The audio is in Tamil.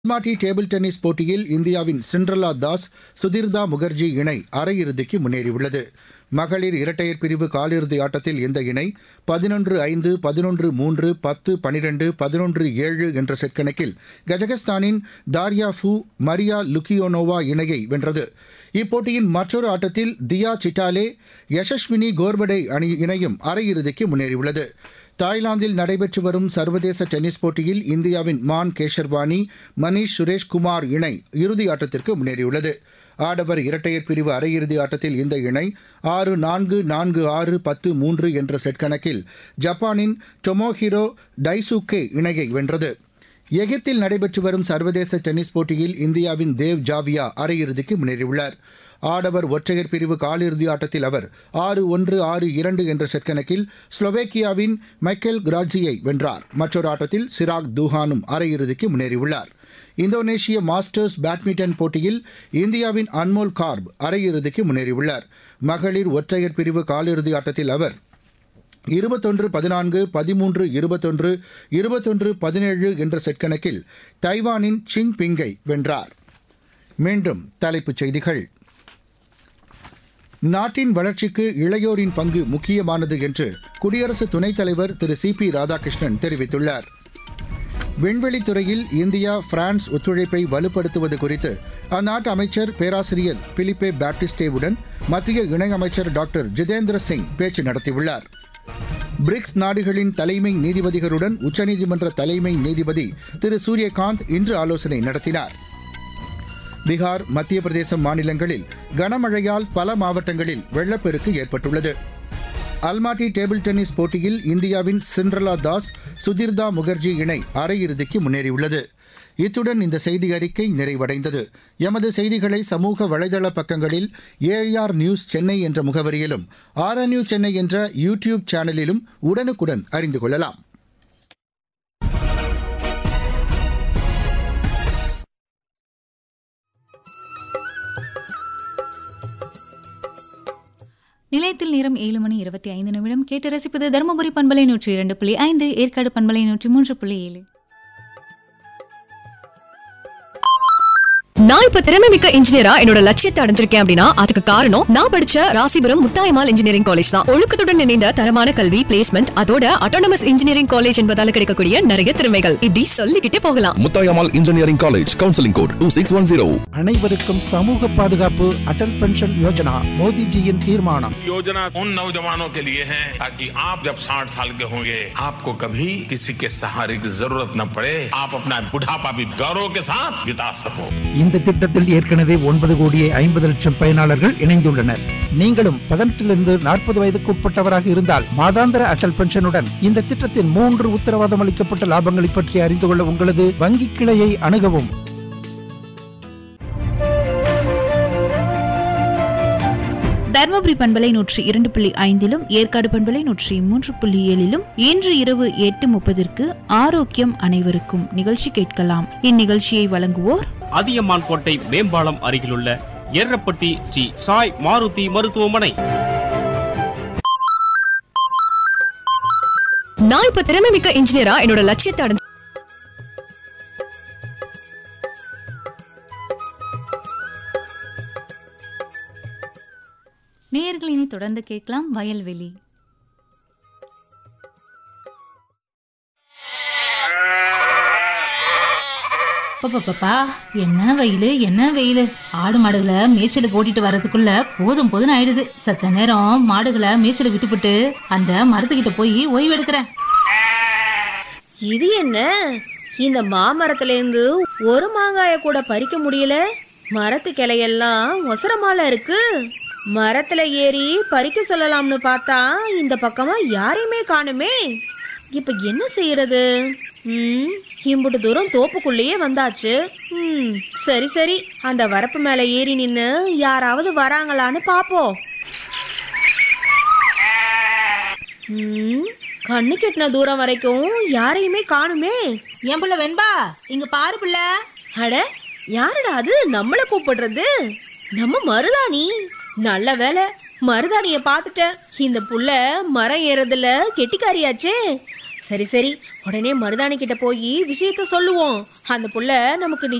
அல்மாட்டி டேபிள் டென்னிஸ் போட்டியில் இந்தியாவின் சிண்ட்ரலா தாஸ் சுதிர்தா முகர்ஜி இணை அரையிறுதிக்கு முன்னேறியுள்ளது மகளிர் இரட்டையர் பிரிவு காலிறுதி ஆட்டத்தில் இந்த இணை பதினொன்று ஐந்து பதினொன்று மூன்று பத்து பனிரெண்டு பதினொன்று ஏழு என்ற செட் கணக்கில் கஜகஸ்தானின் தாரியா ஃபூ மரியா லுக்கியோனோவா இணையை வென்றது இப்போட்டியின் மற்றொரு ஆட்டத்தில் தியா சிட்டாலே யசஸ்வினி கோர்படே அணி இணையும் அரையிறுதிக்கு முன்னேறியுள்ளது தாய்லாந்தில் நடைபெற்று வரும் சர்வதேச டென்னிஸ் போட்டியில் இந்தியாவின் மான் கேஷர்வானி மணீஷ் சுரேஷ்குமார் இணை இறுதி ஆட்டத்திற்கு முன்னேறியுள்ளது ஆடவர் இரட்டையர் பிரிவு அரையிறுதி ஆட்டத்தில் இந்த இணை ஆறு நான்கு நான்கு ஆறு பத்து மூன்று என்ற செட் கணக்கில் ஜப்பானின் டொமோஹிரோ டைசுகே இணையை வென்றது எகிப்தில் நடைபெற்று வரும் சர்வதேச டென்னிஸ் போட்டியில் இந்தியாவின் தேவ் ஜாவியா அரையிறுதிக்கு முன்னேறியுள்ளார் ஆடவர் ஒற்றையர் பிரிவு காலிறுதி ஆட்டத்தில் அவர் ஆறு ஒன்று ஆறு இரண்டு என்ற செட் கணக்கில் ஸ்லோவேக்கியாவின் மைக்கேல் கிராட்சியை வென்றார் மற்றொரு ஆட்டத்தில் சிராக் தூஹானும் அரையிறுதிக்கு முன்னேறியுள்ளார் இந்தோனேஷிய மாஸ்டர்ஸ் பேட்மிண்டன் போட்டியில் இந்தியாவின் அன்மோல் கார்ப் அரையிறுதிக்கு முன்னேறியுள்ளார் மகளிர் ஒற்றையர் பிரிவு காலிறுதி ஆட்டத்தில் அவர் இருபத்தொன்று பதினான்கு பதிமூன்று இருபத்தொன்று இருபத்தொன்று பதினேழு என்ற செட் கணக்கில் தைவானின் சிங் பிங்கை வென்றார் மீண்டும் தலைப்புச் செய்திகள் நாட்டின் வளர்ச்சிக்கு இளையோரின் பங்கு முக்கியமானது என்று குடியரசு துணைத் தலைவர் திரு சி பி ராதாகிருஷ்ணன் தெரிவித்துள்ளார் விண்வெளித்துறையில் இந்தியா பிரான்ஸ் ஒத்துழைப்பை வலுப்படுத்துவது குறித்து அந்நாட்டு அமைச்சர் பேராசிரியர் பிலிப்பே பாப்டிஸ்டேவுடன் மத்திய இணையமைச்சர் டாக்டர் ஜிதேந்திர சிங் பேச்சு நடத்தியுள்ளார் பிரிக்ஸ் நாடுகளின் தலைமை நீதிபதிகளுடன் உச்சநீதிமன்ற தலைமை நீதிபதி திரு சூரியகாந்த் இன்று ஆலோசனை நடத்தினார் பீகார் மத்திய பிரதேசம் மாநிலங்களில் கனமழையால் பல மாவட்டங்களில் வெள்ளப்பெருக்கு ஏற்பட்டுள்ளது அல்மாட்டி டேபிள் டென்னிஸ் போட்டியில் இந்தியாவின் சிண்ட்ரலா தாஸ் சுதிர்தா முகர்ஜி இணை அரையிறுதிக்கு முன்னேறியுள்ளது இத்துடன் இந்த செய்தி அறிக்கை நிறைவடைந்தது எமது செய்திகளை சமூக வலைதள பக்கங்களில் ஏஆர் நியூஸ் சென்னை என்ற முகவரியிலும் ஆர்என்யூ சென்னை என்ற யூ டியூப் சேனலிலும் உடனுக்குடன் அறிந்து கொள்ளலாம் நிலையத்தில் நேரம் ஏழு மணி இருபத்தி ஐந்து நிமிடம் கேட்டு ரசிப்பது தருமபுரி பண்பலை நூற்றி இரண்டு புள்ளி ஐந்து ஏற்காடு பண்பலை நூற்றி மூன்று புள்ளி ஏழு நான் இப்ப திறமை மிக்க இன்ஜினியரா என்னோட லட்சியத்தை அடைஞ்சிருக்கேன் அப்படின்னா அதுக்கு காரணம் நான் படிச்ச ராசிபுரம் முத்தாயமால் இன்ஜினியரிங் காலேஜ் தான் ஒழுக்கத்துடன் இணைந்த தரமான கல்வி பிளேஸ்மெண்ட் அதோட அட்டானமஸ் இன்ஜினியரிங் காலேஜ் என்பதால கிடைக்கக்கூடிய நிறைய திறமைகள் இப்படி சொல்லிக்கிட்டே போகலாம் Muthayammal engineering college counselling code two six one zero அனைவருக்கும் சமூக பாதுகாப்பு அடல் பென்ஷன் யோஜனா மோடிஜியின் தீர்மானம் योजना उन नौजवानों के लिए है ताकि आप जब 60 साल के होंगे आपको कभी किसी के सहारे की जरूरत न पड़े आप अपना बुढ़ापा भी गौरव के साथ बिता सको இந்த திட்டத்தில் ஏற்கனவே ஒன்பது கோடியே ஐம்பது லட்சம் பயனாளர்கள் இணைந்துள்ளனர் நீங்களும் பதினெட்டிலிருந்து நாற்பது வயதுக்கு உட்பட்டவராக இருந்தால் மாதாந்திர அடல் பென்ஷனுடன் இந்த திட்டத்தின் மூன்று உத்தரவாதம் அளிக்கப்பட்ட லாபங்களை பற்றி அறிந்து கொள்ள உங்களது வங்கி கிளையை அணுகவும் தர்மபுரி பண்பலை நூற்றி இரண்டு புள்ளி ஐந்திலும் ஏற்காடு பண்பலை நூற்றி மூன்று புள்ளி ஏழிலும் இன்று இரவு எட்டு முப்பதிற்கு ஆரோக்கியம் அனைவருக்கும் நிகழ்ச்சி கேட்கலாம் இந்நிகழ்ச்சியை வழங்குவோர் அதியமான் கோட்டை மேம்பாலம் அருகிலுள்ள எர்ரப்பட்டி ஸ்ரீ சாய் மாருதி மருத்துவமனை நான் இப்ப திறமை மிக்க இன்ஜினியரா என்னோட லட்சியத்தை அடைஞ்சு நேயர்களினை தொடர்ந்து கேட்கலாம் வயல்வெளி பாப்பா என்ன வெயில் என்ன வெயில் ஆடு மாடுகளை மேய்ச்சலுக்கு ஓட்டிட்டு வர்றதுக்குள்ள போதும் போதும் ஆயிடுது சத்த நேரம் மாடுகளை மேய்ச்சல விட்டுப்புட்டு அந்த மரத்துக்கிட்ட போய் ஓய்வு எடுக்கிறேன் இது என்ன இந்த மாமரத்துல இருந்து ஒரு மாங்காய கூட பறிக்க முடியல மரத்து கிளையெல்லாம் ஒசரமால இருக்கு மரத்துல ஏறி பறிக்க சொல்லலாம்னு பார்த்தா இந்த பக்கமா யாரையுமே காணுமே இப்ப என்ன செய்யறது ம் இம்புட்டு தூரம் தோப்புக்குள்ளேயே வந்தாச்சு ம் சரி சரி அந்த வரப்பு மேல ஏறி நின்னு யாராவது வராங்களான்னு பாப்போம் ம் கண்ணு கெட்டின தூரம் வரைக்கும் யாரையுமே காணுமே என் புள்ள வெண்பா இங்க பாரு புள்ள அட யாருடா அது நம்மள கூப்பிடுறது நம்ம மருதாணி நல்ல வேலை மருதாணிய பார்த்துட்டேன் இந்த புள்ள மரம் ஏறதுல கெட்டிக்காரியாச்சே சரி சரி உடனே மருதாணி கிட்ட போய் விஷயத்த சொல்லுவோம் அந்த புள்ள நமக்கு